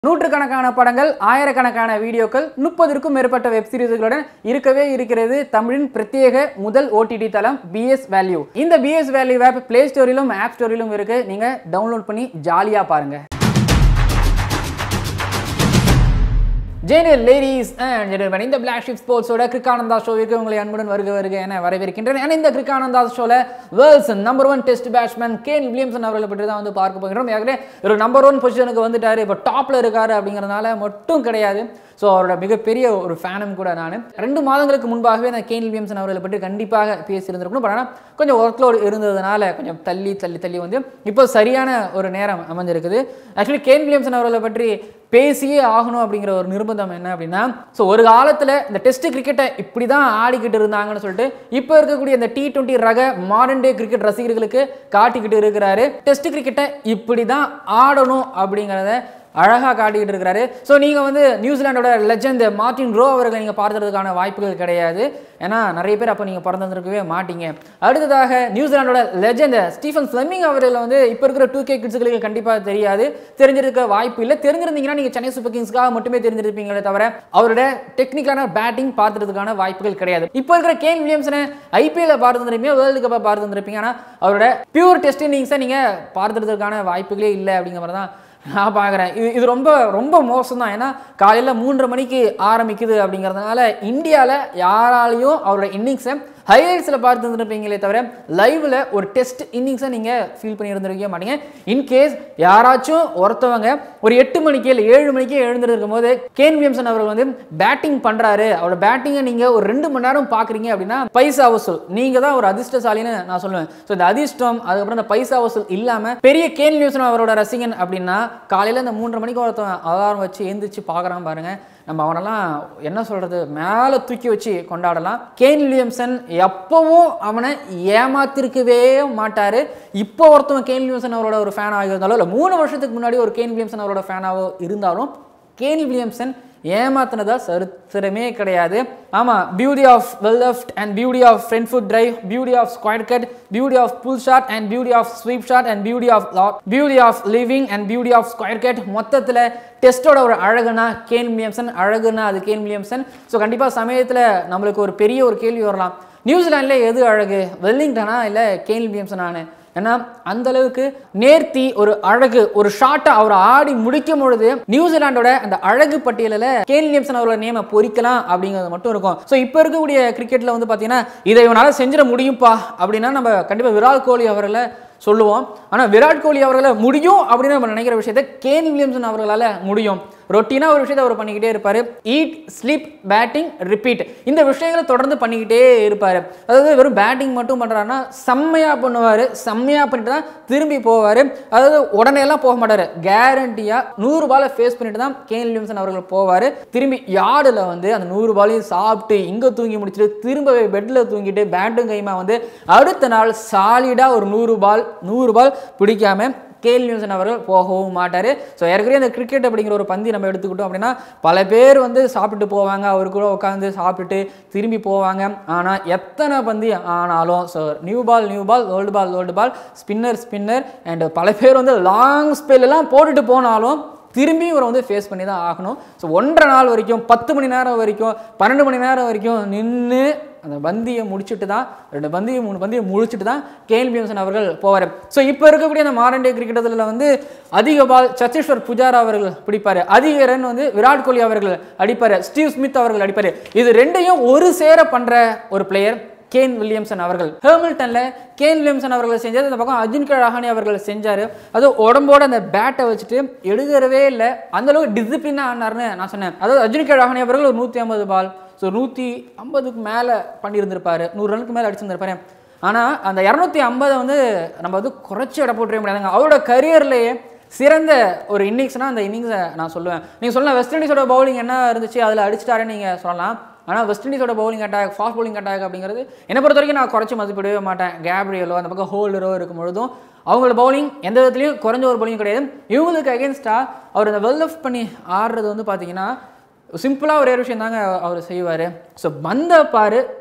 நூற்றுக்கணக்கான படங்கள் ஆயிரக்கணக்கான வீடியோக்கள் முப்பதற்கும் மேற்பட்ட வெப் சீரிஸ்களுடன் இருக்கவே இருக்கிறது தமிழின் பிரத்யேக முதல் ஓடிடி தளம் பிஎஸ் வேல்யூ இந்த பிஎஸ் வேல்யூ ஆப் பிளே ஸ்டோரிலும் ஆப் ஸ்டோரிலும் இருக்கு நீங்க டவுன்லோட் பண்ணி ஜாலியா பாருங்க ஜெனரல் லேடிஸ் அண்ட் ஜென்டல்மேன் இந்த பிளாக் ஷிப் ஸ்போர்ட்ஸோட கிரிக்கானந்தா ஷோவிற்கு உங்களை அன்புடன் வருக வருக என வரவேற்கின்றேன் And இந்த கிரிக்கானந்தா ஷோல world's number one test batsman Kane Williamson அவர்களை பற்றி தான் வந்து பார்க்க போகிறோம் ஏற்கனவே ஒரு நம்பர் ஒன் பொசிஷனுக்கு வந்துட்டாரு இப்போ டாப்ல இருக்காரு அப்படிங்கிறதுனால மட்டும் கிடையாது ஸோ அவரோட மிகப்பெரிய ஒரு ஃபேனும் கூட நான் ரெண்டு மாதங்களுக்கு முன்பாகவே நான் கேன் வில்லியம்சன் அவர்களை பற்றி கண்டிப்பாக பேசியிருந்திருக்கணும் பட் ஆனால் கொஞ்சம் ஒர்க் லோடு இருந்ததுனால கொஞ்சம் தள்ளி தள்ளி தள்ளி வந்து இப்போ சரியான ஒரு நேரம் அமைஞ்சிருக்குது ஆக்சுவலி கேன் வில்லியம்சன் அவர்களை பற்றி பேசியே ஆகணும் அப்படிங்கிற ஒரு நிர்பந்தம் என்ன அப்படின்னா ஸோ ஒரு காலத்தில் இந்த டெஸ்ட் கிரிக்கெட்டை இப்படி தான் ஆடிக்கிட்டு இருந்தாங்கன்னு சொல்லிட்டு இப்போ இருக்கக்கூடிய இந்த டி டுவெண்ட்டி ரக மாடர்ன் டே கிரிக்கெட் ரசிகர்களுக்கு காட்டிக்கிட்டு இருக்கிறாரு டெஸ்ட் கிரிக்கெட்டை இப்படி தான் ஆடணும் அப்படிங்கிறத அழகாக காட்டிக்கிட்டு இருக்கிறாரு ஸோ நீங்கள் வந்து நியூசிலாண்டோட லெஜண்ட் மார்டின் ரோ அவர்களை நீங்கள் பார்க்கறதுக்கான வாய்ப்புகள் கிடையாது ஏன்னா நிறைய பேர் அப்போ நீங்கள் பிறந்திருக்கவே மாட்டீங்க அடுத்ததாக நியூசிலாண்டோட லெஜண்ட் ஸ்டீஃபன் ஃப்ளெமிங் அவர்களை வந்து இப்போ இருக்கிற டூ கே கிட்ஸுகளுக்கு கண்டிப்பாக தெரியாது தெரிஞ்சிருக்க வாய்ப்பு இல்லை தெரிஞ்சிருந்தீங்கன்னா நீங்கள் சென்னை சூப்பர் கிங்ஸ்க்காக மட்டுமே தெரிஞ்சிருப்பீங்களே தவிர அவரோட டெக்னிக்கலான பேட்டிங் பார்த்துறதுக்கான வாய்ப்புகள் கிடையாது இப்போ இருக்கிற கேன் வில்லியம்சனை ஐபிஎல்ல பார்த்துருப்பீங்க வேர்ல்டு கப்பை பார்த்துருப்பீங்க ஆனால் அவரோட பியூர் டெஸ்ட் இன்னிங்ஸை நீங்கள் பார்த்துறதுக்கான வாய்ப்புகளே இல்லை அப்படிங்கிற மாதிரி தான் நான் பார்க்குறேன் இது இது ரொம்ப ரொம்ப மோசம் தான் ஏன்னா காலையில் மூன்றரை மணிக்கு ஆரம்பிக்குது அப்படிங்கிறதுனால இந்தியாவில் யாராலையும் அவரோட இன்னிங்ஸை ஹைலைட்ஸில் பார்த்து இருந்திருப்பீங்களே தவிர லைவில் ஒரு டெஸ்ட் இன்னிங்ஸை நீங்கள் ஃபீல் பண்ணி இருந்திருக்கவே மாட்டீங்க இன்கேஸ் யாராச்சும் ஒருத்தவங்க ஒரு எட்டு மணிக்கு இல்லை ஏழு மணிக்கு எழுந்திருக்கும் போது கேன் வில்லியம்சன் அவர்கள் வந்து பேட்டிங் பண்ணுறாரு அவரோட பேட்டிங்கை நீங்கள் ஒரு ரெண்டு மணி நேரம் பார்க்குறீங்க அப்படின்னா பைசா வசூல் நீங்கள் தான் ஒரு அதிர்ஷ்டசாலின்னு நான் சொல்லுவேன் ஸோ இந்த அதிர்ஷ்டம் அதுக்கப்புறம் இந்த பைசா வசூல் இல்லாமல் பெரிய கேன் வில்லியம்சன் அவரோட ரசிகன் அப்படின்னா காலையில் இந்த மூன்றரை மணிக்கு ஒருத்தன் அலாரம் வச்சு எந்திரிச்சு பார்க்குறான் பாருங்க நம்ம அவனெல்லாம் என்ன சொல்கிறது மேலே தூக்கி வச்சு கொண்டாடலாம் கேன் வில்லியம்சன் எப்பவும் அவனை ஏமாத்திருக்கவே மாட்டார் இப்போ ஒருத்தவன் கேன் வில்லியம்சன் அவரோட ஒரு ஃபேன் ஆகியிருந்தாலும் இல்லை மூணு வருஷத்துக்கு முன்னாடி ஒரு கேன் வில்லியம்சன் அவரோட ஃபேனாவோ இருந்தாலும் கேன் வில்லியம்சன் ஏமாத்தினதா சரித்திரமே கிடையாது ஆமாம் beauty of well left and beauty of front foot drive beauty of square cut beauty of pull shot and beauty of sweep shot and beauty of beauty of leaving and beauty of square cut மொத்தத்தில் டெஸ்ட்டோட ஒரு அழகுனா Kane Williamson அழகுனா அது Kane Williamson so கண்டிப்பாக சமயத்தில் நம்மளுக்கு ஒரு பெரிய ஒரு கேள்வி வரலாம் நியூசிலாண்டில் எது அழகு வெல்லிங்டனா இல்லை கேன் வில்லியம்சனானு ஏன்னா அந்த அளவுக்கு நேர்த்தி ஒரு அழகு ஒரு ஷாட்டை அவர் ஆடி முடிக்கும் பொழுது நியூசிலாண்டோட அந்த அழகு பட்டியலில் கேன் வில்லியம்சன் அவரோட நேமை பொறிக்கலாம் அப்படிங்கிறது மட்டும் இருக்கும் ஸோ இப்போ இருக்கக்கூடிய கிரிக்கெட்டில் வந்து பார்த்தீங்கன்னா இதை இவனால் செஞ்சிட முடியும்ப்பா அப்படின்னா நம்ம கண்டிப்பாக விராட் கோலி அவர்களை சொல்லுவோம் ஆனால் விராட் கோலி அவர்களை முடியும் அப்படின்னு நம்ம நினைக்கிற விஷயத்தை கேன் வில்லியம்சன் அவர்களால் முடியும் ரொட்டீனாக ஒரு விஷயத்தை அவர் பண்ணிக்கிட்டே இருப்பார் ஈட் ஸ்லீப் பேட்டிங் ரிப்பீட் இந்த விஷயங்களை தொடர்ந்து பண்ணிக்கிட்டே இருப்பார் அதாவது வெறும் பேட்டிங் மட்டும் பண்ணுறாருன்னா செம்மையாக பண்ணுவார் செம்மையாக பண்ணிட்டு தான் திரும்பி போவார் அதாவது உடனே எல்லாம் போக மாட்டார் கேரண்டியாக நூறு பாலை ஃபேஸ் பண்ணிட்டு தான் கேன் வில்லியம்சன் அவர்கள் போவார் திரும்பி யார்டில் வந்து அந்த நூறு பாலையும் சாப்பிட்டு இங்கே தூங்கி முடிச்சுட்டு திரும்ப பெட்டில் தூங்கிட்டு பேட்டும் கைமா வந்து அடுத்த நாள் சாலிடாக ஒரு நூறு பால் நூறு பால் பிடிக்காம கேல் நியூசன் அவர்கள் போகவும் மாட்டார் ஸோ ஏற்கனவே இந்த கிரிக்கெட் அப்படிங்கிற ஒரு பந்தி நம்ம எடுத்துக்கிட்டோம் அப்படின்னா பல பேர் வந்து சாப்பிட்டு போவாங்க அவர் கூட உட்காந்து சாப்பிட்டுட்டு திரும்பி போவாங்க ஆனால் எத்தனை பந்தி ஆனாலும் so new ball new ball old ball old ball spinner spinner and பல பேர் வந்து லாங் ஸ்பெல்லாம் போட்டுட்டு போனாலும் திரும்பி இவரை வந்து ஃபேஸ் பண்ணி தான் ஆகணும் ஸோ ஒன்றரை நாள் வரைக்கும் பத்து மணி நேரம் வரைக்கும் பன்னெண்டு மணி நேரம் வரைக்கும் நின்று அந்த பந்தியை முடிச்சுட்டு தான் ரெண்டு பந்தியை மூணு பந்தியை முடிச்சுட்டு தான் கேஎல் பிஎம்சன் அவர்கள் போவார் ஸோ இப்போ இருக்கக்கூடிய அந்த மாரண்டே கிரிக்கெட்டில் வந்து அதிக பால் சத்தீஸ்வர் புஜாரா அவர்கள் பிடிப்பார் அதிக ரன் வந்து விராட் கோலி அவர்கள் அடிப்பார் ஸ்டீவ் ஸ்மித் அவர்கள் அடிப்பார் இது ரெண்டையும் ஒரு சேர பண்ணுற ஒரு பிளேயர் கேன் வில்லியம்சன் அவர்கள் ஹேமில்டனில் கேன் வில்லியம்சன் அவர்கள் செஞ்சது இந்த பக்கம் அஜின்கா ரஹானி அவர்கள் செஞ்சார் அது உடம்போட அந்த பேட்டை வச்சுட்டு எடுக்கிறவே இல்லை அந்தளவுக்கு டிசிப்ளினாக ஆனார்னு நான் சொன்னேன் அதாவது அஜின்கா ரஹானி அவர்கள் ஒரு நூற்றி ஐம்பது பால் ஸோ நூற்றி ஐம்பதுக்கு மேலே பண்ணியிருந்திருப்பாரு நூறு ரனுக்கு மேலே அடிச்சிருந்திருப்பாரு ஆனால் அந்த இரநூத்தி ஐம்பதை வந்து நம்ம வந்து குறைச்சி இட போட்டுவே முடியாதுங்க அவரோட கரியர்லேயே சிறந்த ஒரு இன்னிங்ஸ்னால் அந்த இன்னிங்ஸை நான் சொல்லுவேன் நீங்கள் சொல்லலாம் வெஸ்ட் இண்டீஸோட பவுலிங் என்ன இருந்துச்சு அதில் அடிச்சிட்டாருன்னு நீங்கள் சொல்லலாம் ஆனால் வெஸ்ட் இண்டீஸோட bowling attack fast bowling attack அப்படிங்கிறது என்னை பொறுத்த வரைக்கும் நான் குறைச்சி மதிப்பிடவே மாட்டேன் கேப்ரியலோ அந்த பக்கம் ஹோல்டரோ இருக்கும் பொழுதும் அவங்களோட பவுலிங் எந்த விதத்துலையும் குறைஞ்ச ஒரு பவுலிங் கிடையாது இவங்களுக்கு அகேன்ஸ்டாக அவர் அந்த வெல் லெஃப்ட் பண்ணி ஆடுறது வந்து பார்த்தீங்கன்னா சிம்பிளாக ஒரே விஷயம் தாங்க அவர் செய்வார் ஸோ பந்த பாரு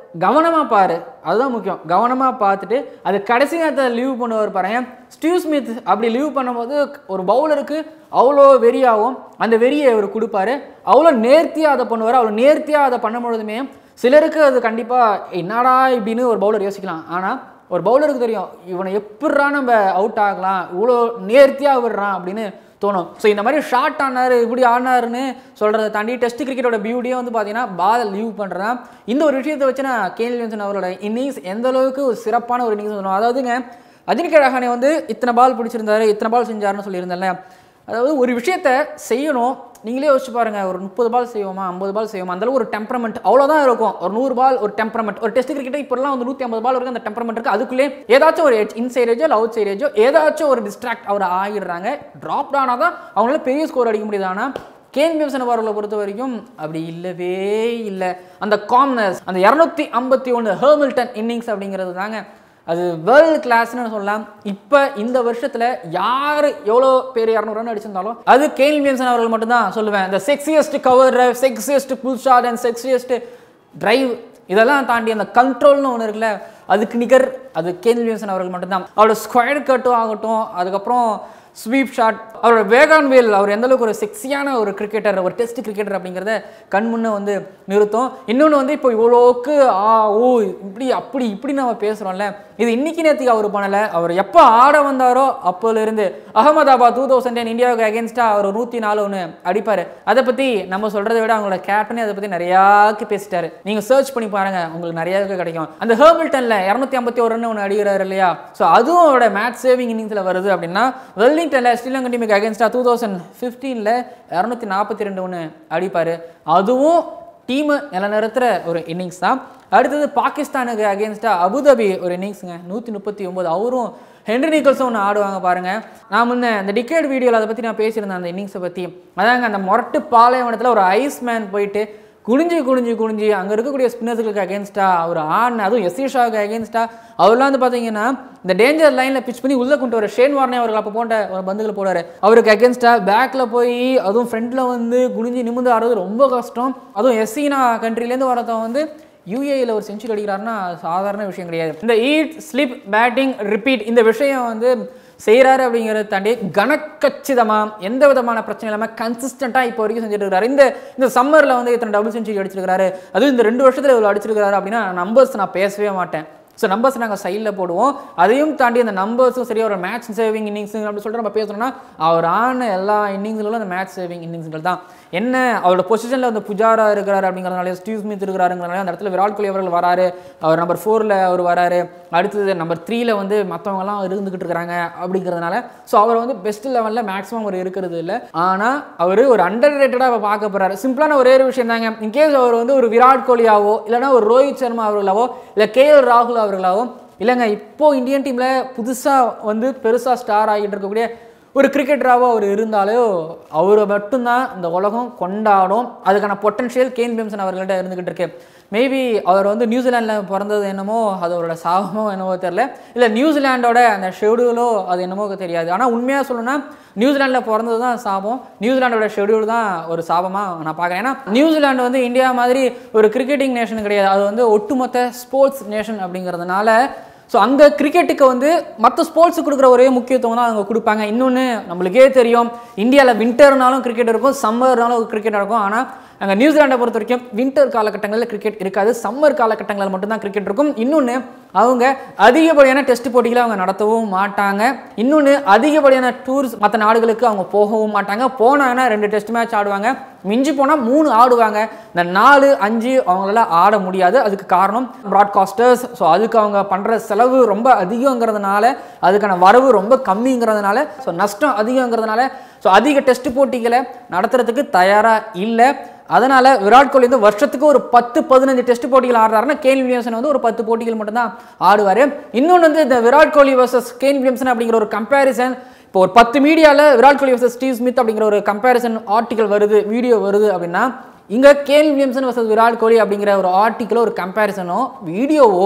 கவனமாக பாரு அதுதான் முக்கியம் கவனமாக பார்த்துட்டு அது கடைசி நேரத்தில் லீவ் பண்ணுவார் பாருங்க ஸ்டீவ் ஸ்மித் அப்படி லீவ் பண்ணும்போது ஒரு பவுலருக்கு அவ்வளோ வெறியாகும் அந்த வெறியை அவர் கொடுப்பாரு அவ்வளோ நேர்த்தியாக அதை பண்ணுவார் அவ்வளோ நேர்த்தியாக அதை பண்ணும் பொழுதுமே சிலருக்கு அது கண்டிப்பாக என்னடா இப்படின்னு ஒரு பவுலர் யோசிக்கலாம் ஆனால் ஒரு பவுலருக்கு தெரியும் இவனை எப்படிரா நம்ம அவுட் ஆகலாம் இவ்வளோ நேர்த்தியாக விடுறான் அப்படின்னு தோணும் ஸோ இந்த மாதிரி ஷார்ட் ஆனார் இப்படி ஆனாருன்னு சொல்கிறத தாண்டி டெஸ்ட் கிரிக்கெட்டோட பியூட்டியே வந்து பார்த்தீங்கன்னா பால் லீவ் பண்ணுறேன் இந்த ஒரு விஷயத்தை வச்சு நான் கேஎல் வில்லியம்சன் அவரோட இன்னிங்ஸ் எந்த அளவுக்கு ஒரு சிறப்பான ஒரு இன்னிங்ஸ் சொல்லுவோம் அதாவதுங்க அஜினிகா ரஹானே வந்து இத்தனை பால் பிடிச்சிருந்தாரு இத்தனை பால் செஞ்சாருன்னு சொல்லியிருந்தேன்ல அதாவது ஒரு விஷயத்த செய்யணும் நீங்களே யோசிச்சு பாருங்க ஒரு முப்பது பால் செய்வோமா ஐம்பது பால் செய்வோமா அந்த அளவு ஒரு டெம்பரமெண்ட் அவ்வளோதான் இருக்கும் ஒரு நூறு பால் ஒரு டெம்பரமெண்ட் ஒரு டெஸ்ட் கிரிக்கெட் இப்போலாம் வந்து நூற்றி ஐம்பது பால் வரைக்கும் அந்த டெம்பரமெண்ட் இருக்கு அதுக்குள்ளே ஏதாச்சும் ஒரு இன்சைட் ஏஜோ இல்லை அவுட் சைட் ஏஜோ ஏதாச்சும் ஒரு டிஸ்ட்ராக்ட் அவர் ஆகிடுறாங்க ட்ராப் ஆனால் தான் அவங்களால பெரிய ஸ்கோர் அடிக்க முடியுது ஆனால் கேன் வில்சன் அவர்களை பொறுத்த வரைக்கும் அப்படி இல்லவே இல்லை அந்த காம்னஸ் அந்த இரநூத்தி ஐம்பத்தி ஒன்று ஹேர்மில்டன் இன்னிங்ஸ் அப்படிங்கிறது தாங்க அது வேர்ல்டு கிளாஸ்னு சொல்லலாம் இப்போ இந்த வருஷத்தில் யார் எவ்வளோ பேர் இரநூறு ரன் அடிச்சிருந்தாலும் அது கெயின் வில்லியம்சன் அவர்கள் மட்டும்தான் சொல்லுவேன் இந்த sexiest cover drive sexiest pull shot and sexiest drive இதெல்லாம் தாண்டி அந்த கண்ட்ரோல்னு ஒன்று இருக்குல்ல அதுக்கு நிகர் அது கேன் வில்லியம்சன் அவர்கள் மட்டும்தான் அவரோட ஸ்கொயர் கட்டும் ஆகட்டும் அதுக்கப்புறம் ஸ்வீப் ஷாட் அவரோட வேகான் வேல் அவர் எந்த அளவுக்கு ஒரு செக்ஸியான ஒரு கிரிக்கெட்டர் ஒரு டெஸ்ட் கிரிக்கெட்டர் அப்படிங்கிறத கண் முன்னே வந்து நிறுத்தும் இன்னொன்று வந்து இப்போ இவ்வளோக்கு ஆ ஓ இப்படி அப்படி இப்படி நம்ம பேசுகிறோம்ல இது இன்னைக்கு நேற்றுக்கு அவர் பண்ணலை அவர் எப்போ ஆட வந்தாரோ அப்போலேருந்து அகமதாபாத் டூ தௌசண்ட் டென் இந்தியாவுக்கு அகேன்ஸ்டாக அவர் நூற்றி நாலு ஒன்று அடிப்பார் அதை பற்றி நம்ம சொல்கிறத விட அவங்களோட கேப்டனே அதை பற்றி நிறையாக்கு பேசிட்டாரு நீங்கள் சர்ச் பண்ணி பாருங்கள் உங்களுக்கு நிறையாவுக்கு கிடைக்கும் அந்த ஹேர்மில்டனில் இரநூத்தி ஐம்பத்தி ஒரு ரன் ஒன்று அடிக்கிறாரு இல்லையா ஸோ அதுவும் அவரோட மேட்ச் சேவிங் இன்னிங்ஸில் வருது அப்படின்னா வெல்லிங்டனில் ஸ்ரீலங்கா டீமுக்கு அகேன்ஸ்டாக டூ தௌசண்ட் ஃபிஃப்டீனில் இரநூத்தி நாற்பத்தி ரெண்டு ஒன்று அடிப்பார் அதுவும் டீமை நிலநிறுத்துற ஒரு இன்னிங்ஸ் தான் அடுத்தது பாகிஸ்தானுக்கு அகேன்ஸ்டாக அபுதாபி ஒரு இன்னிங்ஸுங்க நூற்றி முப்பத்தி ஒம்பது அவரும் ஹென்ரி நிக்கல்ஸும் ஒன்று ஆடுவாங்க பாருங்க நான் முன்ன இந்த டிக்கெட் வீடியோவில் அதை பற்றி நான் பேசியிருந்தேன் அந்த இன்னிங்ஸை பற்றி அதாங்க அந்த மொரட்டு பாலைவனத்தில் ஒரு ஐஸ் மேன் போயிட்டு குனிஞ்சு குனிஞ்சு குனிஞ்சு அங்கே இருக்கக்கூடிய ஸ்பின்னர்ஸுக்கு அகேன்ஸ்டாக அவர் ஆடின அதுவும் எஸ்இஷாவுக்கு அகேன்ஸ்டாக அவர்லாம் வந்து பார்த்தீங்கன்னா இந்த டேஞ்சர் லைனில் பிச் பண்ணி உள்ளே கொண்டு வர ஷேன் வார்னே அவர்கள் அப்போ போன்ற ஒரு பந்துகள் போடுவார் அவருக்கு அகேன்ஸ்டாக பேக்கில் போய் அதுவும் ஃப்ரண்ட்டில் வந்து குனிஞ்சு நிமிந்து ஆடுறது ரொம்ப கஷ்டம் அதுவும் எஸ்சினா கண்ட்ரிலேருந்து வரத்தவன் வந்து யூஏயில் ஒரு செஞ்சுரி அடிக்கிறாருன்னா சாதாரண விஷயம் கிடையாது இந்த ஈட் ஸ்லிப் பேட்டிங் ரிப்பீட் இந்த விஷயம் வந்து செய்கிறாரு அப்படிங்கிறத தாண்டி கனக்கச்சிதமாக எந்த விதமான பிரச்சனை இல்லாமல் கன்சிஸ்டண்ட்டாக இப்போ வரைக்கும் செஞ்சுட்டு இருக்காரு இந்த இந்த சம்மரில் வந்து இத்தனை டபுள் செஞ்சுரி அடிச்சிருக்காரு அதுவும் இந்த ரெண்டு வருஷத்தில் இவ்வளோ அடிச்சிருக்காரு அப்படின்னா நம்பர்ஸ் நான் பேசவே மாட்டேன் ஸோ நம்பர்ஸ் நாங்கள் சைடில் போடுவோம் அதையும் தாண்டி அந்த நம்பர்ஸும் சரி ஒரு மேட்ச் சேவிங் இன்னிங்ஸ் அப்படி சொல்லிட்டு நம்ம பேசணும்னா அவர் ஆன எல்லா இன்னிங்ஸ்களும் அந்த மேட்ச் சேவிங் இன்னிங்ஸ்கள் தான் என்ன அவரோட பொசிஷனில் வந்து புஜாரா இருக்கிறாரு அப்படிங்கிறதுனால ஸ்டீவ் ஸ்மித் இருக்கிறாருங்கிறதுனால அந்த இடத்துல விராட் கோலி அவர்கள் வராரு அவர் நம்பர் ஃபோரில் அவர் வராரு அடுத்தது நம்பர் த்ரீல வந்து மற்றவங்கலாம் இருந்துக்கிட்டு இருக்கிறாங்க அப்படிங்கிறதுனால ஸோ அவர் வந்து பெஸ்ட் லெவலில் மேக்ஸிமம் அவர் இருக்கிறது இல்லை ஆனால் அவர் ஒரு அண்டர் ரேட்டடாக பார்க்க போகிறாரு சிம்பிளான ஒரே ஒரு விஷயம் தாங்க இன்கேஸ் அவர் வந்து ஒரு விராட் கோலியாவோ இல்லைனா ஒரு ரோஹித் சர்மா அவர்களாவோ இல்லை கே எல் ராகுல் அவர்களாவோ இல்லைங்க இப்போ இந்தியன் டீமில் புதுசாக வந்து பெருசாக ஸ்டார் ஆகிட்டு இருக்கக்கூடிய ஒரு கிரிக்கெட்டராகவோ அவர் இருந்தாலே அவரை மட்டும்தான் இந்த உலகம் கொண்டாடும் அதுக்கான பொட்டன்ஷியல் கேன் பிம்சன் அவர்கள்ட்ட இருந்துகிட்டு இருக்கு மேபி அவர் வந்து நியூசிலாண்டில் பிறந்தது என்னமோ அது அவரோட சாபமோ என்னவோ தெரில இல்லை நியூசிலாண்டோட அந்த ஷெடியூலோ அது என்னமோ தெரியாது ஆனால் உண்மையாக சொல்லணும்னா நியூசிலாண்டில் பிறந்தது தான் சாபம் நியூசிலாண்டோட ஷெடியூல் தான் ஒரு சாபமாக நான் பார்க்குறேன் ஏன்னா நியூசிலாந்து வந்து இந்தியா மாதிரி ஒரு கிரிக்கெட்டிங் நேஷன் கிடையாது அது வந்து ஒட்டுமொத்த ஸ்போர்ட்ஸ் நேஷன் அப்படிங்கிறதுனால ஸோ அங்கே கிரிக்கெட்டுக்கு வந்து மற்ற ஸ்போர்ட்ஸுக்கு கொடுக்குற ஒரே முக்கியத்துவம் தான் அவங்க கொடுப்பாங்க இன்னொன்று நம்மளுக்கே தெரியும் இந்தியாவில் வின்டர்னாலும் கிரிக்கெட் இருக்கும் சம்மர்னாலும் கிரிக்கெட் இருக்கும் ஆனால் அங்கே நியூசிலாண்டை பொறுத்த வரைக்கும் வின்டர் காலகட்டங்களில் கிரிக்கெட் இருக்காது சம்மர் காலகட்டங்களில் மட்டும்தான் கிரிக்கெட் இருக்கும் இன்னொன்று அவங்க அதிகப்படியான டெஸ்ட் போட்டிகளை அவங்க நடத்தவும் மாட்டாங்க இன்னொன்று அதிகப்படியான டூர்ஸ் மற்ற நாடுகளுக்கு அவங்க போகவும் மாட்டாங்க போனாங்கன்னா ரெண்டு டெஸ்ட் மேட்ச் ஆடுவாங்க மிஞ்சி போனால் மூணு ஆடுவாங்க இந்த நாலு அஞ்சு அவங்களால ஆட முடியாது அதுக்கு காரணம் ப்ராட்காஸ்டர்ஸ் ஸோ அதுக்கு அவங்க பண்ணுற செலவு ரொம்ப அதிகங்கிறதுனால அதுக்கான வரவு ரொம்ப கம்மிங்கிறதுனால ஸோ நஷ்டம் அதிகங்கிறதுனால ஸோ அதிக டெஸ்ட் போட்டிகளை நடத்துறதுக்கு தயாராக இல்லை அதனால் விராட் கோலி வந்து வருஷத்துக்கு ஒரு பத்து பதினஞ்சு டெஸ்ட் போட்டிகள் ஆடுறாருன்னா கேன் வில்லியம்சன் வந்து ஒரு பத்து போட்டிகள் மட்டும்தான் ஆடுவார் இன்னொன்று வந்து இந்த Virat Kohli versus Kane Williamson அப்படிங்கிற ஒரு கம்பேரிசன் இப்போ ஒரு பத்து மீடியாவில் Virat Kohli versus Steve Smith அப்படிங்கிற ஒரு கம்பேரிசன் ஆர்டிகல் வருது வீடியோ வருது அப்படின்னா இங்கே Kane Williamson versus Virat Kohli அப்படிங்கிற ஒரு ஆர்டிக்கலோ ஒரு கம்பேரிசனோ வீடியோவோ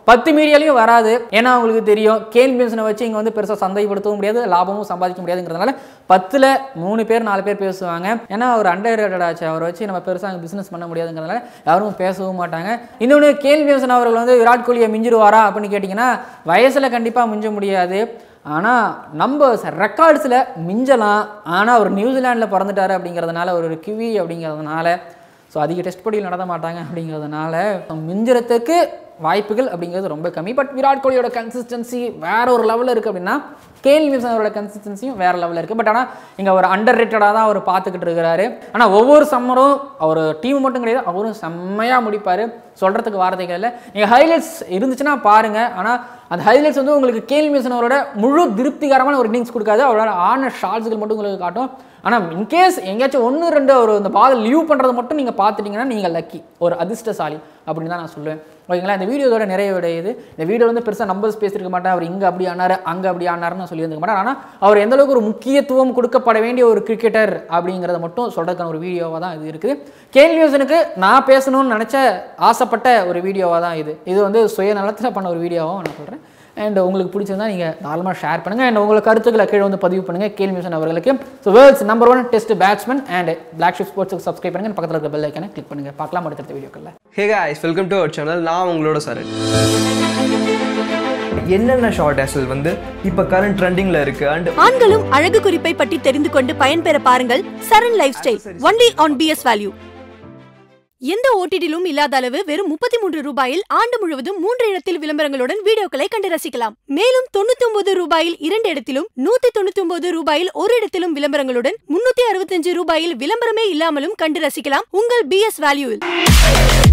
பத்து மீடியாலையும் வராது ஏன்னா அவங்களுக்கு தெரியும் கேன் வில்லியம்சனை வச்சு இங்கே வந்து பெருசாக சந்தைப்படுத்தவும் முடியாது லாபமும் சம்பாதிக்க முடியாதுங்கிறதுனால பத்தில் மூணு பேர் நாலு பேர் பேசுவாங்க ஏன்னா அவர் அண்டர் ரேட்டட் ஆச்சு அவரை வச்சு நம்ம பெருசாக பிஸ்னஸ் பண்ண முடியாதுங்கிறதுனால யாரும் பேசவும் மாட்டாங்க இன்னொன்று கேன் வில்லியம்சன் அவர்கள் வந்து விராட் கோலியை மிஞ்சிருவாரா அப்படின்னு கேட்டிங்கன்னா வயசில் கண்டிப்பாக மிஞ்ச முடியாது ஆனால் நம்பர்ஸ் ரெக்கார்ட்ஸில் மிஞ்சலாம் ஆனால் அவர் நியூசிலாண்டில் பிறந்துட்டாரு அப்படிங்கிறதுனால ஒரு கிவி அப்படிங்கிறதுனால ஸோ அதிக டெஸ்ட் போட்டியில் நடத்த மாட்டாங்க அப்படிங்கிறதுனால மிஞ்சுறதுக்கு வாய்ப்புகள் அப்படிங்கிறது ரொம்ப கம்மி பட் விராட் கோலியோட கன்சிஸ்டன்சி வேற ஒரு லெவலில் இருக்குது அப்படின்னா கேல் வில்சன் அவரோட கன்சிஸ்டன்சியும் வேற லெவலில் இருக்குது பட் ஆனால் இங்கே அவர் அண்டர் ரேட்டடாக தான் அவர் பார்த்துக்கிட்டு இருக்கிறாரு ஆனால் ஒவ்வொரு சம்மரும் அவர் டீம் மட்டும் கிடையாது அவரும் செம்மையாக முடிப்பார் சொல்கிறதுக்கு வார்த்தைகள் இல்லை நீங்கள் ஹைலைட்ஸ் இருந்துச்சுன்னா பாருங்கள் ஆனால் அந்த ஹைலைட்ஸ் வந்து உங்களுக்கு கேல் வில்சன் அவரோட முழு திருப்திகரமான ஒரு இன்னிங்ஸ் கொடுக்காது அவரோட ஆன ஷார்ட்ஸ்கள் மட்டும் உங்களுக்கு காட்டும் ஆனால் இன்கேஸ் எங்கேயாச்சும் ஒன்று ரெண்டு ஒரு இந்த பால் லீவ் பண்ணுறது மட்டும் நீங்கள் பார்த்துட்டீங்கன்னா நீங்கள் லக்கி ஒரு அதிர்ஷ்டசாலி அப்படின்னு தான் நான் சொல்லுவேன் ஓகேங்களா இந்த வீடியோதோட நிறைவடையுது இந்த வீடியோ வந்து பெருசாக நம்பர்ஸ் பேசியிருக்க மாட்டேன் அவர் இங்கே அப்படி ஆனார் அங்கே அப்படி ஆனார்னு சொல்லியிருக்க மாட்டார் ஆனால் அவர் எந்த அளவுக்கு ஒரு முக்கியத்துவம் கொடுக்கப்பட வேண்டிய ஒரு கிரிக்கெட்டர் அப்படிங்கிறத மட்டும் சொல்கிறதுக்கான ஒரு வீடியோவாக தான் இது இருக்குது கேல் நியூசனுக்கு நான் பேசணும்னு நினச்ச ஆசைப்பட்ட ஒரு வீடியோவாக தான் இது இது வந்து சுயநலத்தில் பண்ண ஒரு வீடியோவாகவும் நான் சொல்கிறேன் அண்ட் உங்களுக்கு பிடிச்சிருந்தா நீங்கள் நார்மலாக ஷேர் பண்ணுங்கள் அண்ட் உங்களுக்கு கருத்துக்களை கீழே வந்து பதிவு பண்ணுங்கள் கேல் மியூசன் அவர்களுக்கு so world's number one test batsman and black sheep ஸ்போர்ட்ஸுக்கு சப்ஸ்கிரைப் பண்ணுங்கள் பக்கத்தில் இருக்க பெல் ஐக்கனை கிளிக் பண்ணுங்கள் பார்க்கலாம் அடுத்த வீடியோக்களில் hey guys welcome to our channel நான் உங்களோட சரண் என்னென்ன ஷார்ட் ஹேசல் வந்து இப்போ கரண்ட் ட்ரெண்டிங்கில் இருக்குது அண்ட் ஆண்களும் அழகு குறிப்பை பற்றி தெரிந்து கொண்டு பயன்பெற பாருங்கள் Charan lifestyle only on PS value எந்த ஓடிடிலும் இல்லாத அளவு வெறும் முப்பத்தி மூன்று ரூபாயில் ஆண்டு முழுவதும் மூன்று இடத்தில் விளம்பரங்களுடன் வீடியோக்களை கண்டு ரசிக்கலாம் மேலும் தொண்ணூத்தி ஒன்பது ரூபாயில் இரண்டு இடத்திலும் நூத்தி தொண்ணூத்தி ஒன்பது ரூபாயில் ஒரு இடத்திலும் விளம்பரங்களுடன் முன்னூத்தி அறுபத்தஞ்சு ரூபாயில் விளம்பரமே இல்லாமலும் கண்டு ரசிக்கலாம் உங்கள் பிஎஸ் வேல்யூவில்